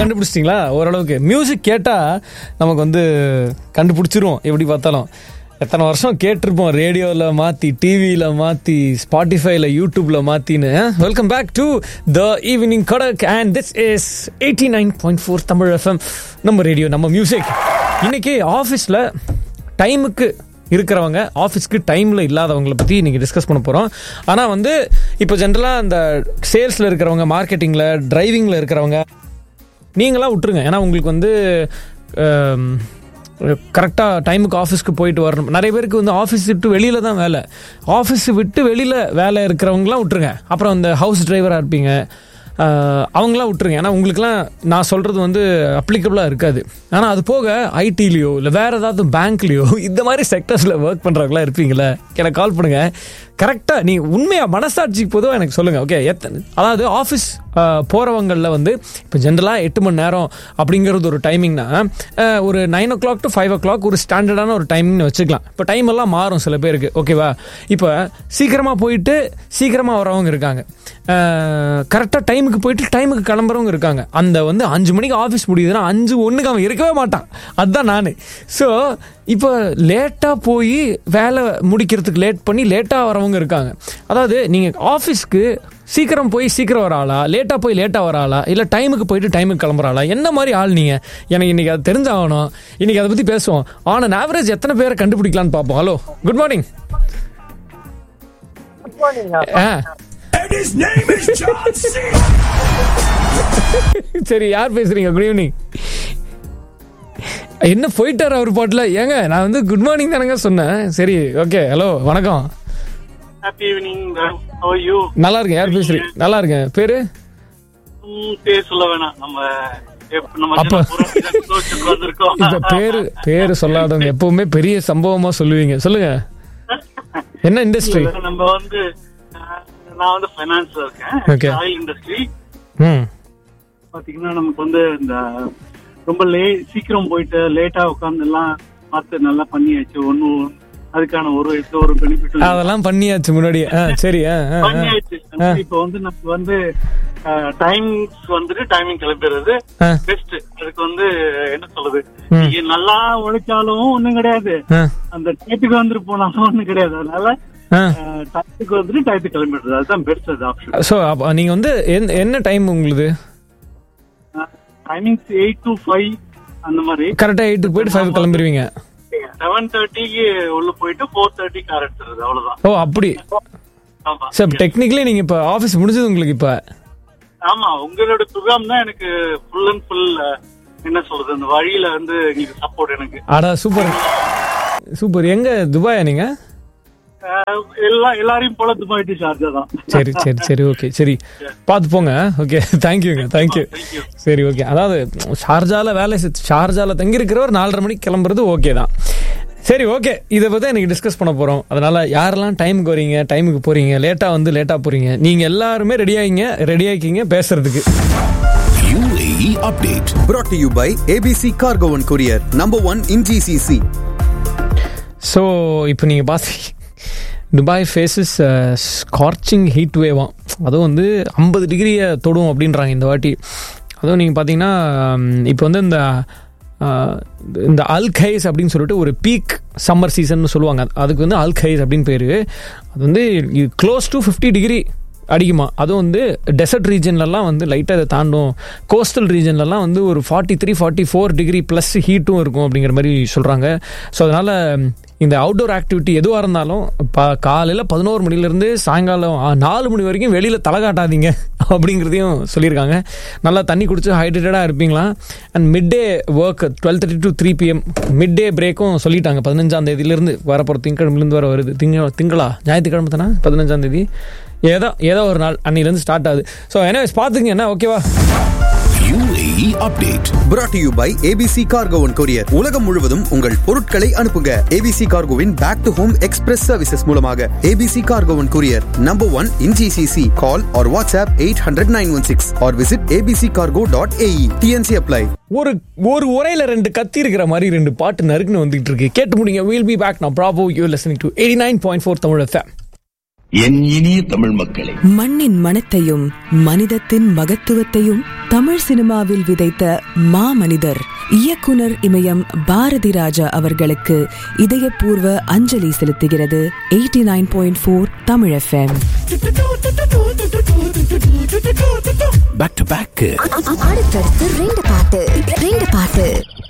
கண்டுபிடிச்சிட்டிங்களா ஓரளவுக்கு மியூசிக் கேட்டா நமக்கு வந்து கண்டுபிடிச்சிருவோம் எப்படி பார்த்தாலும் எத்தனை வருஷம் கேட்டிருப்போம் ரேடியோவில் மாற்றி டிவியில் மாற்றி ஸ்பாட்டிஃபைல யூடியூப்ல மாற்றின்னு welcome back to the evening kadak and this is eighty nine point four Tamil FM நம்ம ரேடியோ நம்ம மியூசிக் இன்னைக்கு ஆஃபீஸில் டைமுக்கு இருக்கிறவங்க ஆஃபீஸ்க்கு டைமில் இல்லாதவங்களை பற்றி இன்னைக்கு டிஸ்கஸ் பண்ண போகிறோம் ஆனால் வந்து இப்போ ஜென்ரலாக அந்த சேல்ஸில் இருக்கிறவங்க மார்க்கெட்டிங்கில் டிரைவிங்கில் இருக்கிறவங்க நீங்களாம் விட்டுருங்க ஏன்னா உங்களுக்கு வந்து கரெக்டாக டைமுக்கு ஆஃபீஸ்க்கு போயிட்டு வரணும் நிறைய பேருக்கு வந்து ஆஃபீஸ் விட்டு வெளியில் தான் வேலை ஆஃபீஸ் விட்டு வெளியில் வேலை இருக்கிறவங்களாம் விட்டுருங்க அப்புறம் இந்த ஹவுஸ் டிரைவராக இருப்பீங்க அஹ், அவங்களாம் விட்டுருங்க ஏன்னா உங்களுக்குலாம் நான் சொல்கிறது வந்து அப்ளிகபிளாக இருக்காது ஆனால் அது போக ஐடிலேயோ இல்லை வேறு ஏதாவது பேங்க்லேயோ இந்த மாதிரி செக்டர்ஸில் ஒர்க் பண்ணுறவங்களாம் இருப்பீங்களே எனக்கு கால் பண்ணுங்கள் கரெக்டாக நீ உண்மையாக மனசாட்சிக்கு பொதுவாக எனக்கு சொல்லுங்கள் ஓகே எத்தனை அதாவது ஆஃபீஸ் போகிறவங்களில் வந்து இப்போ ஜென்ரலாக எட்டு மணி நேரம் அப்படிங்கிறது ஒரு டைமிங்னா அஹ், ஒரு nine o'clock to five o'clock ஒரு ஸ்டாண்டர்டான ஒரு டைமிங்னு வச்சுக்கலாம் இப்போ டைம் எல்லாம் மாறும் சில பேருக்கு ஓகேவா இப்போ சீக்கிரமாக போயிட்டு சீக்கிரமாக வரவங்க இருக்காங்க கரெக்டாக டைமுக்கு போயிட்டு டைமுக்கு கிளம்புறவங்க இருக்காங்க அந்த வந்து அஞ்சு மணிக்கு ஆஃபீஸ் முடியுதுன்னா அஞ்சு ஒன்றுக்கு அவன் இருக்கவே மாட்டான் அதுதான் நான் ஸோ இப்போ லேட்டாக போய் வேலை முடிக்கிறதுக்கு லேட் பண்ணி லேட்டாக வரவங்க இருக்காங்க அதாவது நீங்கள் ஆஃபீஸ்க்கு சீக்கிரம் போய் சீக்கிரம் வர ஆளா லேட்டாக போய் லேட்டாக வர ஆளா இல்லை டைமுக்கு போயிட்டு டைமுக்கு கிளம்புற ஆளா என்ன மாதிரி ஆள் நீங்கள் எனக்கு இன்னைக்கு அது தெரிஞ்சாகணும் இன்னைக்கு அதை பற்றி பேசுவோம் ஆன் அன் ஆவரேஜ் எத்தனை பேரை கண்டுபிடிக்கலான்னு பார்ப்போம் hello good morning ah And his name is John C. சரி யார் பேசுறீங்க குட் ஈவினிங் என்ன போயிட்டார் அவர் பாட்டில் ஏங்க நான் வந்து குட் மார்னிங் தானங்க சொன்னேன் சரி ஓகே ஹலோ வணக்கம் happy evening how are you நல்லா இருக்கேன் யார் பேசுறீங்க நல்லா இருக்கேன் பேரு பேர் சொல்ல வேணாம் நம்ம எப்ப- நம்ம அப்ப- சின்ன புறம் இதை யோசிச்சுட்டு வந்திருக்கோம். இப்ப பேரு பேரு சொல்லாதவங்க எப்பவுமே பெரிய சம்பவமா சொல்லுவீங்க சொல்லுங்க என்ன இண்டஸ்ட்ரி இல்ல, நம்ம வந்து அஹ், நான் வந்து ஃபைனான்ஸ்ல Okay. இருக்கேன் ஆயில் இண்டஸ்ட்ரி ம் பாத்தீங்கன்னா நமக்கு வந்து இந்த ரொம்ப லே சீக்கிரம் போயிட்டு லேட்டா உட்கார்ந்து எல்லாம் பார்த்து நல்லா பண்ணியாச்சு ஒன்னும் அதுக்கான ஒரு இது ஒரு பெனிஃபிட் அதெல்லாம் பண்ணியாச்சு முன்னாடி ஆ சரி ஆ ஆ, ஆ. பண்ணியாச்சு இப்ப வந்து நமக்கு வந்து டைமிங்ஸ் வந்துட்டு டைமிங் கிளம்பிடுறது ஆ. பெஸ்ட் அதுக்கு வந்து என்ன சொல்றது நீங்க நல்லா உழைச்சாலும் ஒண்ணும் கிடையாது ஆ, அந்த டயத்துக்கு வந்துட்டு போனாலும் ஒண்ணும் கிடையாது அதனால ஆ. டயத்துக்கு வந்துட்டு டயத்துக்கு கிளம்பிடுறது அதுதான் பெஸ்ட் அது ஆப்ஷன் ஸோ அப்போ நீங்கள் வந்து எந்த- என்ன டைம் உங்களுது டைமிங்ஸ் எயிட் டு ஃபைவ் அந்த மாதிரி கரெக்டாக எயிட்டுக்கு போயிட்டு ஃபைவ் கிளம்பிடுவீங்க செவன் தேர்ட்டிக்கு உள்ள போயிட்டு ஃபோர் தேர்ட்டி கார் எடுத்துறது அவ்வளவுதான் ஓ அப்படி ஆமா சார் டெக்னிக்கலி நீங்கள் இப்போ ஆஃபீஸ் முடிஞ்சது உங்களுக்கு இப்போ ஆமா உங்களோட ப்ரோக்ராம் தான் எனக்கு ஃபுல் அண்ட் ஃபுல் என்ன சொல்றது அந்த வழியில வந்து எங்களுக்கு சப்போர்ட் எனக்கு அடா சூப்பர் சூப்பர் எங்க துபாயா நீங்க அஹ் எல்லா எல்லாரையும் போல துபாய் டு ஷார்ஜா தான் சரி சரி சரி ஓகே சரி பார்த்து போங்க ஓகே தேங்க்யூங்க தேங்க்யூ Thank you. சரி ஓகே அதாவது ஷார்ஜால வேலை செஞ்சு ஷார்ஜால தங்கியிருக்கிறவர் நாலரை மணிக்கு கிளம்புறது ஓகே தான் சரி ஓகே இதை பற்றி இன்னைக்கு டிஸ்கஸ் பண்ண போகிறோம் அதனால யாரெல்லாம் டைமுக்கு வரீங்க டைமுக்கு போறீங்க லேட்டாக வந்து லேட்டாக போறீங்க நீங்கள் எல்லாருமே ரெடி ஆகிங்க ரெடி ஆகிக்கிங்க பேசுறதுக்கு UAE update. brought to you by ABC Cargo and Courier, number one in GCC. So இப்போ நீங்கள் பார்த்தீங்க துபாய் ஃபேஸஸ் ஸ்கார்ச்சிங் ஹீட் வேவாம் அதுவும் வந்து ஐம்பது டிகிரியை தொடும் அப்படின்றாங்க இந்த வாட்டி அதுவும் நீங்கள் பார்த்தீங்கன்னா இப்போ வந்து இந்த அஹ், இந்த அல்கைஸ் அப்படின்னு சொல்லிட்டு ஒரு பீக் சம்மர் சீசன் சொல்லுவாங்க அதுக்கு வந்து அல்கைஸ் அப்படின்னு பேர் அது வந்து க்ளோஸ் டு ஃபிஃப்டி டிகிரி அடிக்குமா அதுவும் வந்து டெசர்ட் ரீஜன்லலாம் வந்து லைட்டாக அதை தாண்டும் கோஸ்டல் ரீஜன்லலாம் வந்து ஒரு forty three forty four degree plus ஹீட்டும் இருக்கும் அப்படிங்கிற மாதிரி சொல்கிறாங்க ஸோ அதனால் இந்த அவுட்டோர் ஆக்டிவிட்டி எதுவாக இருந்தாலும் இப்போ காலையில் பதினோரு மணிலேருந்து சாயங்காலம் ஆ, நாலு மணி வரைக்கும் வெளியில் தலை காட்டாதீங்க அப்படிங்கிறதையும் சொல்லியிருக்காங்க நல்லா தண்ணி குடிச்சு ஹைட்ரேட்டடாக இருப்பீங்களா and mid day work twelve thirty to three PM mid day பிரேக்கும் சொல்லிட்டாங்க பதினஞ்சாம் தேதியிலேருந்து வரப்போகிற திங்கக்கிழமைலேருந்து வர வருது திங்க திங்களா ஞாயிற்றுக்கிழமை தானே பதினஞ்சாம் தேதி ஏதோ ஏதோ ஒரு நாள் அன்னிலேருந்து ஸ்டார்ட் ஆகுது ஸோ என்ன பார்த்துங்க என்ன ஓகேவா UAE update. brought to you by ABC Cargo and Courier. உலகம் முழுவதும் உங்கள் பொருட்களை அனுப்புங்க ABC Cargoவின் back to home express services மூலமாக ABC Cargo and Courier, number one in GCC. Call or WhatsApp 800-916 or visit abccargo.ae. TNC apply. ஒரு ஒரு உரையில ரெண்டு கத்தி இருக்கிற மாதிரி ரெண்டு பாட்டு நறுக்குன்னு வந்துகிட்டு இருக்கு கேட்டு முடிங்க வில் பி பேக் நான் ப்ராபோ you listening to eighty nine point four Tamil FM என் இனிய தமிழ் மக்களே மண்ணின் மனத்தையும் மனிதத்தின் மகத்துவத்தையும் தமிழ் சினிமாவில் விதைத்த மாமனிதர் இயக்குனர் இமயம் பாரதி ராஜா அவர்களுக்கு இதயபூர்வ அஞ்சலி செலுத்துகிறது eighty nine point four Tamil FM Back to back. அடுத்தடுத்து ரெண்டு பாட்டு ரெண்டு பாட்டு